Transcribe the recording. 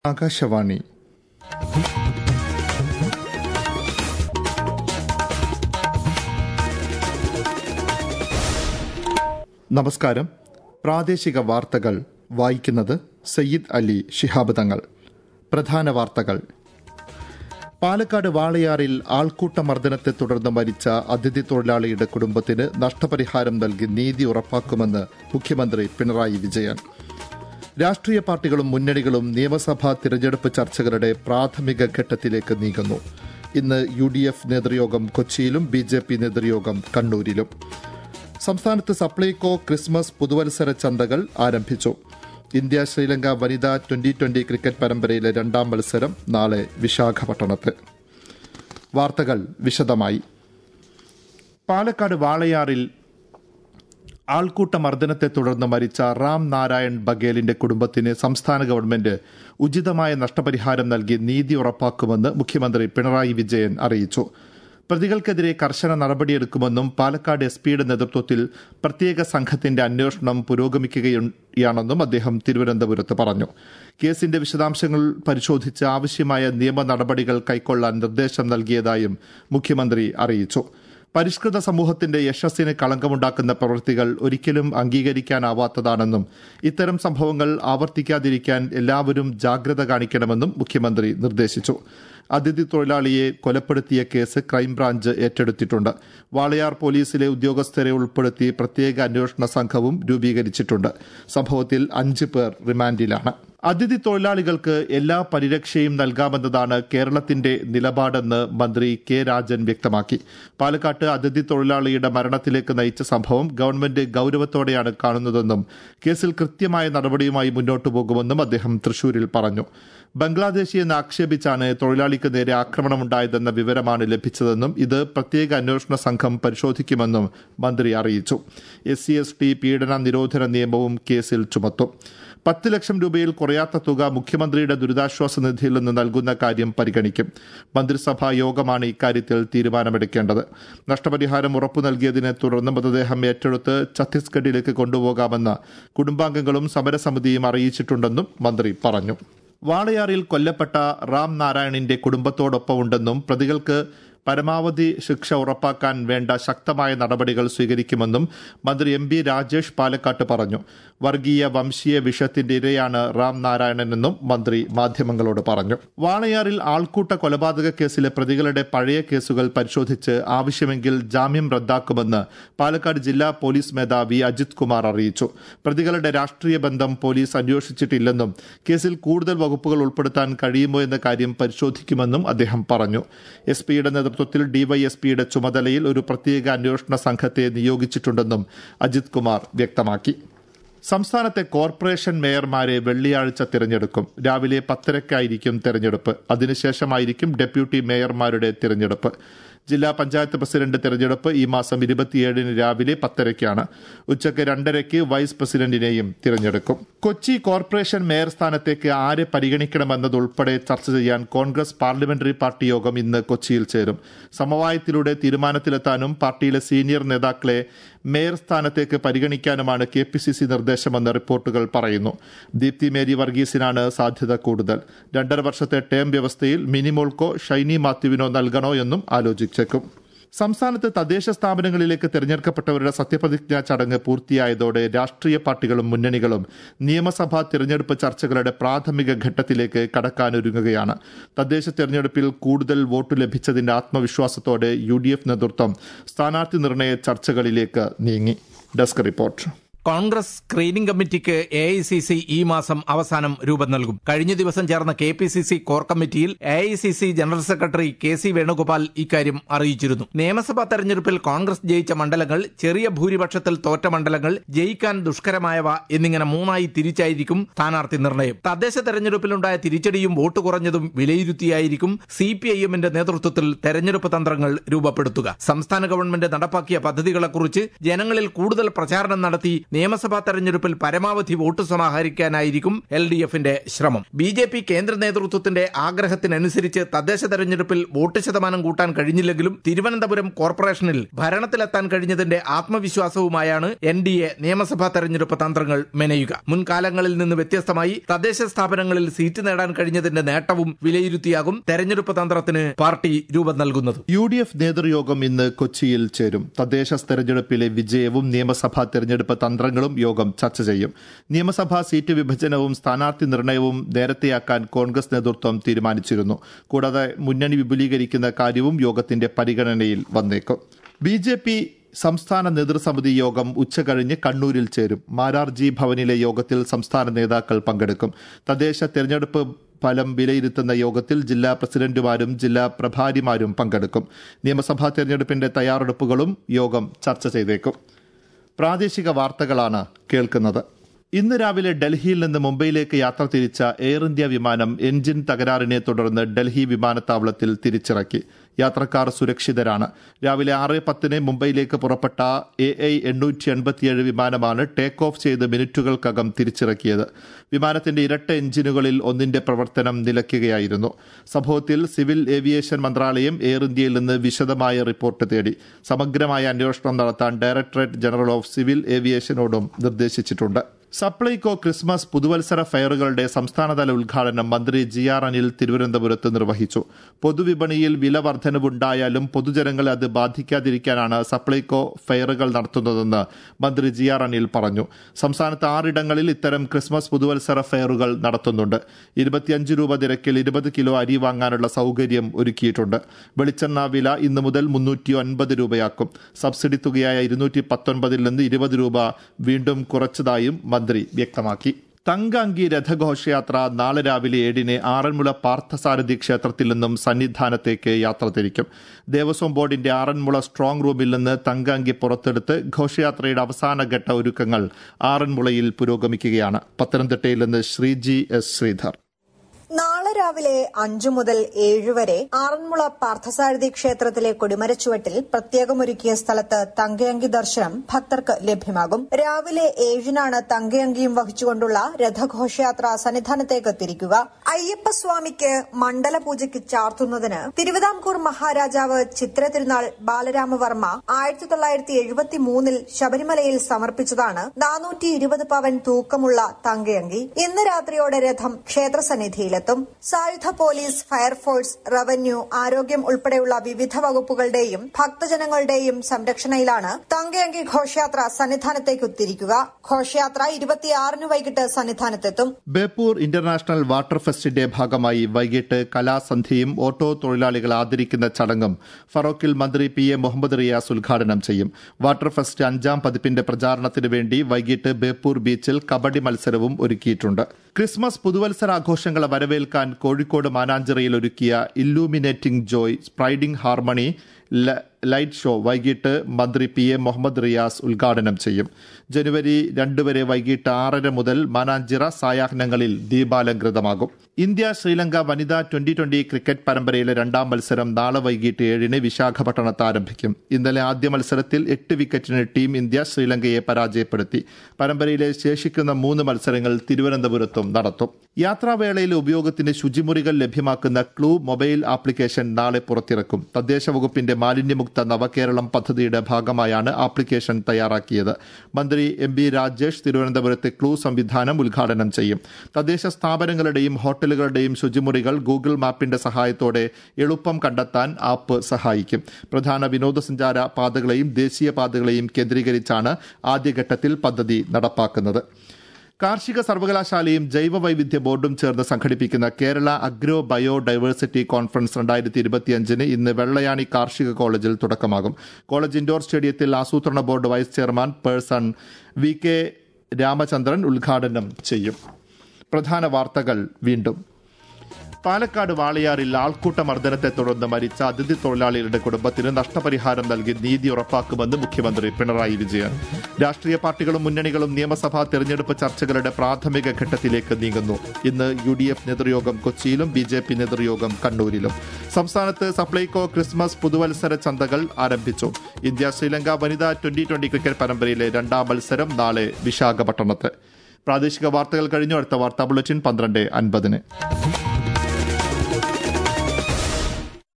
ആകാശവാണി നമസ്കാരം പ്രാദേശിക വാർത്തകൾ വായിക്കുന്നത് സയ്യിദ് അലി ശിഹാബ് തങ്ങൾ പ്രധാന വാർത്തകൾ പാലക്കാട് വാളയാറിൽ ആൾക്കൂട്ട മർദ്ദനത്തെ തുടർന്ന് മരിച്ച അതിഥി തൊഴിലാളിയുടെ കുടുംബത്തിന് നഷ്ടപരിഹാരം നൽകി നീതി ഉറപ്പാക്കുമെന്ന് മുഖ്യമന്ത്രി പിണറായി വിജയൻ രാഷ്ട്രീയ പാർട്ടികളും മുന്നണികളും നിയമസഭാ തിരഞ്ഞെടുപ്പ് ചർച്ചകളുടെ പ്രാഥമിക ഘട്ടത്തിലേക്ക് നീങ്ങുന്നു ഇന്ന് യു ഡി എഫ് നേതൃയോഗം കൊച്ചിയിലും ബി ജെ പി നേതൃയോഗം കണ്ണൂരിലും സംസ്ഥാനത്ത് സപ്ലൈകോ ക്രിസ്മസ് പുതുവത്സര ചന്തകൾ ആരംഭിച്ചു ഇന്ത്യ ശ്രീലങ്ക വനിതാ ട്വന്റി ട്വന്റി ക്രിക്കറ്റ് പരമ്പരയിലെ രണ്ടാം മത്സരം നാളെ വിശാഖപട്ടണത്ത് വാർത്തകൾ വിശദമായി പാലക്കാട് വാളയാറിൽ ആൾക്കൂട്ട മർദ്ദനത്തെ തുടർന്ന് മരിച്ച റാം നാരായൺ ബഗേലിന്റെ കുടുംബത്തിന് സംസ്ഥാന ഗവൺമെന്റ് ഉചിതമായ നഷ്ടപരിഹാരം നൽകി നീതി ഉറപ്പാക്കുമെന്ന് മുഖ്യമന്ത്രി പിണറായി വിജയൻ അറിയിച്ചു പ്രതികൾക്കെതിരെ കർശന നടപടിയെടുക്കുമെന്നും പാലക്കാട് എസ് പിയുടെ നേതൃത്വത്തിൽ പ്രത്യേക സംഘത്തിന്റെ അന്വേഷണം പുരോഗമിക്കുകയാണെന്നും അദ്ദേഹം തിരുവനന്തപുരത്ത് പറഞ്ഞു കേസിന്റെ വിശദാംശങ്ങൾ പരിശോധിച്ച് ആവശ്യമായ നിയമ നടപടികൾ കൈക്കൊള്ളാൻ നിർദ്ദേശം നൽകിയതായും മുഖ്യമന്ത്രി അറിയിച്ചു പരിഷ്കൃത സമൂഹത്തിന്റെ യശസ്സിന് കളങ്കമുണ്ടാക്കുന്ന പ്രവൃത്തികൾ ഒരിക്കലും അംഗീകരിക്കാനാവാത്തതാണെന്നും ഇത്തരം സംഭവങ്ങൾ ആവർത്തിക്കാതിരിക്കാൻ എല്ലാവരും ജാഗ്രത കാണിക്കണമെന്നും മുഖ്യമന്ത്രി നിർദ്ദേശിച്ചു അതിഥി തൊഴിലാളിയെ കൊലപ്പെടുത്തിയ കേസ് ക്രൈംബ്രാഞ്ച് ഏറ്റെടുത്തിട്ടുണ്ട് വാളയാർ പോലീസിലെ ഉദ്യോഗസ്ഥരെ ഉൾപ്പെടുത്തി പ്രത്യേക അന്വേഷണ സംഘവും രൂപീകരിച്ചിട്ടുണ്ട് സംഭവത്തിൽ അഞ്ച് പേർ റിമാൻഡിലാണ് അതിഥി തൊഴിലാളികൾക്ക് എല്ലാ പരിരക്ഷയും നൽകാമെന്നതാണ് കേരളത്തിന്റെ നിലപാടെന്ന് മന്ത്രി കെ രാജൻ വ്യക്തമാക്കി പാലക്കാട്ട് അതിഥി തൊഴിലാളിയുടെ മരണത്തിലേക്ക് നയിച്ച സംഭവം ഗവൺമെന്റ് ഗൌരവത്തോടെയാണ് കാണുന്നതെന്നും കേസിൽ കൃത്യമായ നടപടിയുമായി മുന്നോട്ടു പോകുമെന്നും അദ്ദേഹം തൃശൂരിൽ പറഞ്ഞു ബംഗ്ലാദേശിയെന്ന് ആക്ഷേപിച്ചാണ് തൊഴിലാളിക്ക് നേരെ ആക്രമണമുണ്ടായതെന്ന വിവരമാണ് ലഭിച്ചതെന്നും ഇത് പ്രത്യേക അന്വേഷണ സംഘം പരിശോധിക്കുമെന്നും മന്ത്രി അറിയിച്ചു എസ് സി എസ് ടി പീഡന നിരോധന നിയമവും കേസിൽ ചുമത്തും പത്ത് ലക്ഷം രൂപയിൽ കുറയാത്ത തുക മുഖ്യമന്ത്രിയുടെ ദുരിതാശ്വാസ നിധിയിൽ നിന്ന് നൽകുന്ന കാര്യം പരിഗണിക്കും മന്ത്രിസഭാ യോഗമാണ് ഇക്കാര്യത്തിൽ തീരുമാനമെടുക്കേണ്ടത് നഷ്ടപരിഹാരം ഉറപ്പു നൽകിയതിനെ തുടർന്ന് മൃതദേഹം ഏറ്റെടുത്ത് ഛത്തീസ്ഗഡിലേക്ക് കൊണ്ടുപോകാമെന്ന് കുടുംബാംഗങ്ങളും സമരസമിതിയും അറിയിച്ചിട്ടുണ്ടെന്നും മന്ത്രി പറഞ്ഞു വാളയാറിൽ കൊല്ലപ്പെട്ട റാം നാരായണിന്റെ കുടുംബത്തോടൊപ്പമുണ്ടെന്നും പ്രതികൾക്ക് പരമാവധി ശിക്ഷ ഉറപ്പാക്കാൻ വേണ്ട ശക്തമായ നടപടികൾ സ്വീകരിക്കുമെന്നും മന്ത്രി എം ബി രാജേഷ് പാലക്കാട്ട് പറഞ്ഞു വർഗീയ വംശീയ വിഷത്തിന്റെ ഇരയാണ് റാം നാരായണനെന്നും മന്ത്രി മാധ്യമങ്ങളോട് പറഞ്ഞു വാളയാറിൽ ആൾക്കൂട്ട കൊലപാതക കേസിലെ പ്രതികളുടെ പഴയ കേസുകൾ പരിശോധിച്ച് ആവശ്യമെങ്കിൽ ജാമ്യം റദ്ദാക്കുമെന്ന് പാലക്കാട് ജില്ലാ പോലീസ് മേധാവി അജിത് കുമാർ അറിയിച്ചു പ്രതികളുടെ രാഷ്ട്രീയ ബന്ധം പോലീസ് അന്വേഷിച്ചിട്ടില്ലെന്നും കേസിൽ കൂടുതൽ വകുപ്പുകൾ ഉൾപ്പെടുത്താൻ കഴിയുമോ എന്ന കാര്യം പരിശോധിക്കുമെന്നും അദ്ദേഹം പറഞ്ഞു എസ് പിയുടെ നേതൃത്വത്തിൽ ഡിവൈഎസ്പിയുടെ ചുമതലയിൽ ഒരു പ്രത്യേക അന്വേഷണ സംഘത്തെ നിയോഗിച്ചിട്ടുണ്ടെന്നും അജിത് കുമാർ വ്യക്തമാക്കി സംസ്ഥാനത്തെ കോർപ്പറേഷൻ മേയർമാരെ വെള്ളിയാഴ്ച തിരഞ്ഞെടുക്കും രാവിലെ പത്തരക്കായിരിക്കും തിരഞ്ഞെടുപ്പ് അതിനുശേഷമായിരിക്കും ഡെപ്യൂട്ടി മേയർമാരുടെ തിരഞ്ഞെടുപ്പ് ജില്ലാ പഞ്ചായത്ത് പ്രസിഡന്റ് തെരഞ്ഞെടുപ്പ് ഈ മാസം ഇരുപത്തിയേഴിന് രാവിലെ പത്തരയ്ക്കാണ് ഉച്ചയ്ക്ക് രണ്ടരയ്ക്ക് വൈസ് പ്രസിഡന്റിനെയും തിരഞ്ഞെടുക്കും കൊച്ചി കോർപ്പറേഷൻ മേയർ സ്ഥാനത്തേക്ക് ആരെ പരിഗണിക്കണമെന്നതുൾപ്പെടെ ചർച്ച ചെയ്യാൻ കോൺഗ്രസ് പാർലമെന്ററി പാർട്ടി യോഗം ഇന്ന് കൊച്ചിയിൽ ചേരും സമവായത്തിലൂടെ തീരുമാനത്തിലെത്താനും പാർട്ടിയിലെ സീനിയർ നേതാക്കളെ മേയർ സ്ഥാനത്തേക്ക് പരിഗണിക്കാനുമാണ് കെ പി സി സി നിർദ്ദേശമെന്ന് റിപ്പോർട്ടുകൾ പറയുന്നു ദീപ്തി മേരി വർഗീസിനാണ് സാധ്യത കൂടുതൽ രണ്ടര വർഷത്തെ ടേം വ്യവസ്ഥയിൽ മിനിമോൾക്കോ ഷൈനി മാത്യുവിനോ നൽകണോ എന്നും ആലോചിച്ചേക്കും സംസ്ഥാനത്ത് തദ്ദേശ സ്ഥാപനങ്ങളിലേക്ക് തിരഞ്ഞെടുക്കപ്പെട്ടവരുടെ സത്യപ്രതിജ്ഞാ ചടങ്ങ് പൂർത്തിയായതോടെ രാഷ്ട്രീയ പാർട്ടികളും മുന്നണികളും നിയമസഭാ തിരഞ്ഞെടുപ്പ് ചർച്ചകളുടെ പ്രാഥമിക ഘട്ടത്തിലേക്ക് കടക്കാനൊരുങ്ങുകയാണ് തദ്ദേശ തിരഞ്ഞെടുപ്പിൽ കൂടുതൽ വോട്ട് ലഭിച്ചതിന്റെ ആത്മവിശ്വാസത്തോടെ യു നേതൃത്വം സ്ഥാനാർത്ഥി നിർണയ ചർച്ചകളിലേക്ക് നീങ്ങി ഡെസ്ക് റിപ്പോർട്ട് കോൺഗ്രസ് സ്ക്രീനിംഗ് കമ്മിറ്റിക്ക് എ ഐ സി സി ഈ മാസം അവസാനം രൂപം നൽകും കഴിഞ്ഞ ദിവസം ചേർന്ന K P C C core കമ്മിറ്റിയിൽ A I C C general secretary K C Venugopal ഇക്കാര്യം അറിയിച്ചിരുന്നു നിയമസഭാ തെരഞ്ഞെടുപ്പിൽ കോൺഗ്രസ് ജയിച്ച മണ്ഡലങ്ങൾ ചെറിയ ഭൂരിപക്ഷത്തിൽ തോറ്റ മണ്ഡലങ്ങൾ ജയിക്കാൻ ദുഷ്കരമായവ എന്നിങ്ങനെ മൂന്നായി തിരിച്ചായിരിക്കും സ്ഥാനാർത്ഥി നിർണയം തദ്ദേശ തെരഞ്ഞെടുപ്പിലുണ്ടായ തിരിച്ചടിയും വോട്ട് കുറഞ്ഞതും വിലയിരുത്തിയായിരിക്കും സി പി ഐ എമ്മിന്റെ നേതൃത്വത്തിൽ തെരഞ്ഞെടുപ്പ് തന്ത്രങ്ങൾ രൂപപ്പെടുത്തുക സംസ്ഥാന ഗവൺമെന്റ് നടപ്പാക്കിയ പദ്ധതികളെക്കുറിച്ച് ജനങ്ങളിൽ കൂടുതൽ പ്രചാരണം നടത്തി നിയമസഭാ തെരഞ്ഞെടുപ്പിൽ പരമാവധി വോട്ട് സമാഹരിക്കാനായിരിക്കും എൽ ഡി എഫിന്റെ ശ്രമം ബി ജെ പി കേന്ദ്ര നേതൃത്വത്തിന്റെ ആഗ്രഹത്തിനനുസരിച്ച് തദ്ദേശ തെരഞ്ഞെടുപ്പിൽ വോട്ട് ശതമാനം കൂട്ടാൻ കഴിഞ്ഞില്ലെങ്കിലും തിരുവനന്തപുരം കോർപ്പറേഷനിൽ ഭരണത്തിലെത്താൻ കഴിഞ്ഞതിന്റെ ആത്മവിശ്വാസവുമായാണ് എൻ ഡി എ നിയമസഭാ തെരഞ്ഞെടുപ്പ് തന്ത്രങ്ങൾ മെനയുക മുൻകാലങ്ങളിൽ നിന്ന് വ്യത്യസ്തമായി തദ്ദേശ സ്ഥാപനങ്ങളിൽ സീറ്റ് നേടാൻ കഴിഞ്ഞതിന്റെ നേട്ടവും വിലയിരുത്തിയാകും തെരഞ്ഞെടുപ്പ് തന്ത്രത്തിന് പാർട്ടി രൂപം നൽകുന്നത് യു ഡി എഫ് നേതൃയോഗം ഇന്ന് കൊച്ചിയിൽ ചേരും തദ്ദേശ തെരഞ്ഞെടുപ്പിലെ വിജയവും നിയമസഭാ തെരഞ്ഞെടുപ്പ് തന്ത്രങ്ങളും യോഗം ചർച്ച ചെയ്യും നിയമസഭാ സീറ്റ് വിഭജനവും സ്ഥാനാർത്ഥി നിർണയവും നേരത്തെയാക്കാൻ കോൺഗ്രസ് നേതൃത്വം തീരുമാനിച്ചിരുന്നു കൂടാതെ മുന്നണി വിപുലീകരിക്കുന്ന കാര്യവും യോഗത്തിന്റെ പരിഗണനയിൽ വന്നേക്കും ബി ജെ പി സംസ്ഥാന നേതൃസമിതി യോഗം ഉച്ചകഴിഞ്ഞ് കണ്ണൂരിൽ ചേരും മാരാർജി ഭവനിലെ യോഗത്തിൽ സംസ്ഥാന നേതാക്കൾ പങ്കെടുക്കും തദ്ദേശ തെരഞ്ഞെടുപ്പ് ഫലം വിലയിരുത്തുന്ന യോഗത്തിൽ ജില്ലാ പ്രസിഡന്റുമാരും ജില്ലാ പ്രഭാരിമാരും പങ്കെടുക്കും നിയമസഭാ തെരഞ്ഞെടുപ്പിന്റെ തയ്യാറെടുപ്പുകളും യോഗം ചർച്ച ചെയ്തേക്കും പ്രാദേശിക വാർത്തകളാണ് കേൾക്കുന്നത് ഇന്ന് രാവിലെ ഡൽഹിയിൽ നിന്ന് മുംബൈയിലേക്ക് യാത്ര തിരിച്ച എയർ ഇന്ത്യ വിമാനം എഞ്ചിൻ തകരാറിനെ തുടർന്ന് ഡൽഹി വിമാനത്താവളത്തിൽ തിരിച്ചിറക്കി യാത്രക്കാർ സുരക്ഷിതരാണ് രാവിലെ ആറ് പത്തിന് മുംബൈയിലേക്ക് പുറപ്പെട്ട എ ഐ എണ്ണൂറ്റി എൺപത്തിയേഴ് വിമാനമാണ് ടേക്ക് ഓഫ് ചെയ്ത് മിനിറ്റുകൾക്കകം തിരിച്ചിറക്കിയത് വിമാനത്തിന്റെ ഇരട്ട എഞ്ചിനുകളിൽ ഒന്നിന്റെ പ്രവർത്തനം നിലയ്ക്കുകയായിരുന്നു സംഭവത്തിൽ സിവിൽ ഏവിയേഷൻ മന്ത്രാലയം എയർ ഇന്ത്യയിൽ നിന്ന് വിശദമായ റിപ്പോർട്ട് തേടി സമഗ്രമായ അന്വേഷണം നടത്താൻ ഡയറക്ടറേറ്റ് ജനറൽ ഓഫ് സിവിൽ ഏവിയേഷനോടും നിർദ്ദേശിച്ചിട്ടുണ്ട് സപ്ലൈകോ ക്രിസ്മസ് പുതുവത്സര ഫെയറുകളുടെ സംസ്ഥാനതല ഉദ്ഘാടനം മന്ത്രി ജി ആർ അനിൽ തിരുവനന്തപുരത്ത് നിർവഹിച്ചു പൊതുവിപണിയിൽ വില വർധനവുണ്ടായാലും പൊതുജനങ്ങളെ അത് ബാധിക്കാതിരിക്കാനാണ് സപ്ലൈകോ ഫെയറുകൾ നടത്തുന്നതെന്ന് മന്ത്രി ജി ആർ അനിൽ പറഞ്ഞു സംസ്ഥാനത്ത് ആറിടങ്ങളിൽ ഇത്തരം ക്രിസ്മസ് പുതുവത്സര ഫെയറുകൾ നടത്തുന്നുണ്ട് ഇരുപത്തിയഞ്ച് രൂപ നിരക്കിൽ ഇരുപത് കിലോ അരി വാങ്ങാനുള്ള സൗകര്യം ഒരുക്കിയിട്ടുണ്ട് വെളിച്ചെണ്ണ വില ഇന്നു മുതൽ മുന്നൂറ്റി ഒൻപത് രൂപയാക്കും സബ്സിഡി തുകയായ ഇരുന്നൂറ്റി പത്തൊൻപതിൽ നിന്ന് ഇരുപത് രൂപ വീണ്ടും കുറച്ചതായും മന്ത്രി വ്യക്തമാക്കി തങ്കഅങ്കി രഥഘോഷയാത്ര നാളെ രാവിലെ ഏഴിന് ആറന്മുള പാർത്ഥസാരഥി ക്ഷേത്രത്തിൽ നിന്നും സന്നിധാനത്തേക്ക് യാത്ര തിരിക്കും ദേവസ്വം ബോർഡിന്റെ ആറന്മുള സ്ട്രോങ് റൂമിൽ നിന്ന് തങ്കഅങ്കി പുറത്തെടുത്ത് ഘോഷയാത്രയുടെ അവസാനഘട്ട ഒരുക്കങ്ങൾ ആറന്മുളയിൽ പുരോഗമിക്കുകയാണ് പത്തനംതിട്ടയിൽ നിന്ന് ശ്രീജി എസ് ശ്രീധർ നാളെ രാവിലെ അഞ്ചു മുതൽ ഏഴ് വരെ ആറന്മുള പാർത്ഥസാരഥി ക്ഷേത്രത്തിലെ കൊടിമരച്ചുവട്ടിൽ പ്രത്യേകമൊരുക്കിയ സ്ഥലത്ത് തങ്കയങ്കി ദർശനം ഭക്തർക്ക് ലഭ്യമാകും രാവിലെ ഏഴിനാണ് തങ്കയങ്കിയും വഹിച്ചുകൊണ്ടുള്ള രഥഘോഷയാത്ര സന്നിധാനത്തേക്ക് തിരിക്കുക അയ്യപ്പസ്വാമിക്ക് മണ്ഡല പൂജയ്ക്ക് ചാർത്തുന്നതിന് തിരുവിതാംകൂർ മഹാരാജാവ് ചിത്ര തിരുനാൾ ബാലരാമവർമ്മ ആയിരത്തി തൊള്ളായിരത്തി എഴുപത്തി മൂന്നിൽ ശബരിമലയിൽ സമർപ്പിച്ചതാണ് നാനൂറ്റി ഇരുപത് പവൻ തൂക്കമുള്ള തങ്കയങ്കി ഇന്ന് രാത്രിയോടെ രഥം ക്ഷേത്രസന്നിധിയിലെത്തും സായുധ പോലീസ് ഫയർഫോഴ്സ് റവന്യൂ ആരോഗ്യം ഉൾപ്പെടെയുള്ള വിവിധ വകുപ്പുകളുടെയും ഭക്തജനങ്ങളുടെയും സംരക്ഷണയിലാണ് തങ്കയങ്കി ഘോഷയാത്ര സന്നിധാനത്തേക്ക് തിരിക്കുക ഘോഷയാത്ര ഇരുപത്തിയാറിന് വൈകിട്ട് സന്നിധാനത്തെത്തും ബേപ്പൂർ ഇന്റർനാഷണൽ വാട്ടർ ഫെസ്റ്റിന്റെ ഭാഗമായി വൈകിട്ട് കലാസന്ധ്യയും ഓട്ടോ തൊഴിലാളികൾ ആദരിക്കുന്ന ചടങ്ങും ഫറോക്കിൽ മന്ത്രി പി എ മുഹമ്മദ് റിയാസ് ഉദ്ഘാടനം ചെയ്യും വാട്ടർ ഫെസ്റ്റ് അഞ്ചാം പതിപ്പിന്റെ പ്രചാരണത്തിന് വേണ്ടി വൈകിട്ട് ബേപ്പൂർ ബീച്ചിൽ കബഡി മത്സരവും ഒരുക്കിയിട്ടുണ്ട് ക്രിസ്മസ് പുതുവത്സരാഘോഷങ്ങളെ വരവേൽക്കാൻ കോഴിക്കോട് മാനാഞ്ചിറയിൽ ഒരുക്കിയ illuminating joy spreading harmony light show വൈകിട്ട് മന്ത്രി പി എ മുഹമ്മദ് റിയാസ് ഉദ്ഘാടനം ചെയ്യും ജനുവരി രണ്ട് വരെ വൈകിട്ട് ആറര മുതൽ മാനാഞ്ചിറ സായാഹ്നങ്ങളിൽ ദീപാലങ്കൃതമാകും ഇന്ത്യ ശ്രീലങ്ക വനിതാ ട്വന്റി ട്വന്റി ക്രിക്കറ്റ് പരമ്പരയിലെ രണ്ടാം മത്സരം നാളെ വൈകിട്ട് ഏഴിന് വിശാഖപട്ടണത്ത് ആരംഭിക്കും ഇന്നലെ ആദ്യ മത്സരത്തിൽ എട്ട് വിക്കറ്റിന് ടീം ഇന്ത്യ ശ്രീലങ്കയെ പരാജയപ്പെടുത്തി പരമ്പരയിലെ ശേഷിക്കുന്ന മൂന്ന് മത്സരങ്ങൾ തിരുവനന്തപുരത്തും നടത്തും യാത്രാവേളയിലെ ഉപയോഗത്തിന് ശുചിമുറികൾ ലഭ്യമാക്കുന്ന ക്ലൂ മൊബൈൽ ആപ്ലിക്കേഷൻ നാളെ പുറത്തിറക്കും തദ്ദേശ വകുപ്പിന്റെ മാലിന്യമുക്ത നവകേരളം പദ്ധതിയുടെ ഭാഗമായാണ് ആപ്ലിക്കേഷൻ തയ്യാറാക്കിയത് മന്ത്രി എം ബി രാജേഷ് തിരുവനന്തപുരത്ത് ക്ലൂ സംവിധാനം ഉദ്ഘാടനം ചെയ്യും തദ്ദേശ സ്ഥാപനങ്ങളുടെയും ഹോട്ടലുകളുടെയും ശുചിമുറികൾ ഗൂഗിൾ മാപ്പിന്റെ സഹായത്തോടെ എളുപ്പം കണ്ടെത്താൻ ആപ്പ് സഹായിക്കും പ്രധാന വിനോദസഞ്ചാര പാതകളെയും ദേശീയ പാതകളെയും കേന്ദ്രീകരിച്ചാണ് ആദ്യഘട്ടത്തിൽ പദ്ധതി നടപ്പാക്കുന്നത് കാർഷിക സർവകലാശാലയും ജൈവ വൈവിധ്യ ബോർഡും ചേർന്ന് സംഘടിപ്പിക്കുന്ന Kerala agro bio diversity conference രണ്ടായിരത്തി ഇരുപത്തിയഞ്ചിന് ഇന്ന് വെള്ളയാണി കാർഷിക കോളേജിൽ തുടക്കമാകും കോളേജ് ഇൻഡോർ സ്റ്റേഡിയത്തിൽ ആസൂത്രണ board vice chairman person V K Ramachandran ഉദ്ഘാടനം ചെയ്യും പ്രധാന വാർത്തകൾ വീണ്ടും പാലക്കാട് വാളയാറിൽ ആൾക്കൂട്ട മർദ്ദനത്തെ തുടർന്ന് മരിച്ച അതിഥി തൊഴിലാളികളുടെ കുടുംബത്തിന് നഷ്ടപരിഹാരം നൽകി നീതി ഉറപ്പാക്കുമെന്ന് മുഖ്യമന്ത്രി പിണറായി വിജയൻ രാഷ്ട്രീയ പാർട്ടികളും മുന്നണികളും നിയമസഭാ തെരഞ്ഞെടുപ്പ് ചർച്ചകളുടെ പ്രാഥമിക ഘട്ടത്തിലേക്ക് നീങ്ങുന്നു ഇന്ന് യു ഡി എഫ് നേതൃയോഗം കൊച്ചിയിലും ബി ജെ പി നേതൃയോഗം കണ്ണൂരിലും സംസ്ഥാനത്ത് സപ്ലൈകോ ക്രിസ്മസ് പുതുവത്സര ചന്തകൾ ആരംഭിച്ചു ഇന്ത്യ ശ്രീലങ്ക വനിതാ ട്വന്റി ട്വന്റി ക്രിക്കറ്റ് പരമ്പരയിലെ രണ്ടാം മത്സരം നാളെ വിശാഖപട്ടണത്ത് പ്രാദേശിക വാർത്തകൾ കഴിഞ്ഞു അടുത്ത വാർത്താ ബുള്ളറ്റിൻ പന്ത്രണ്ട് അൻപതിന്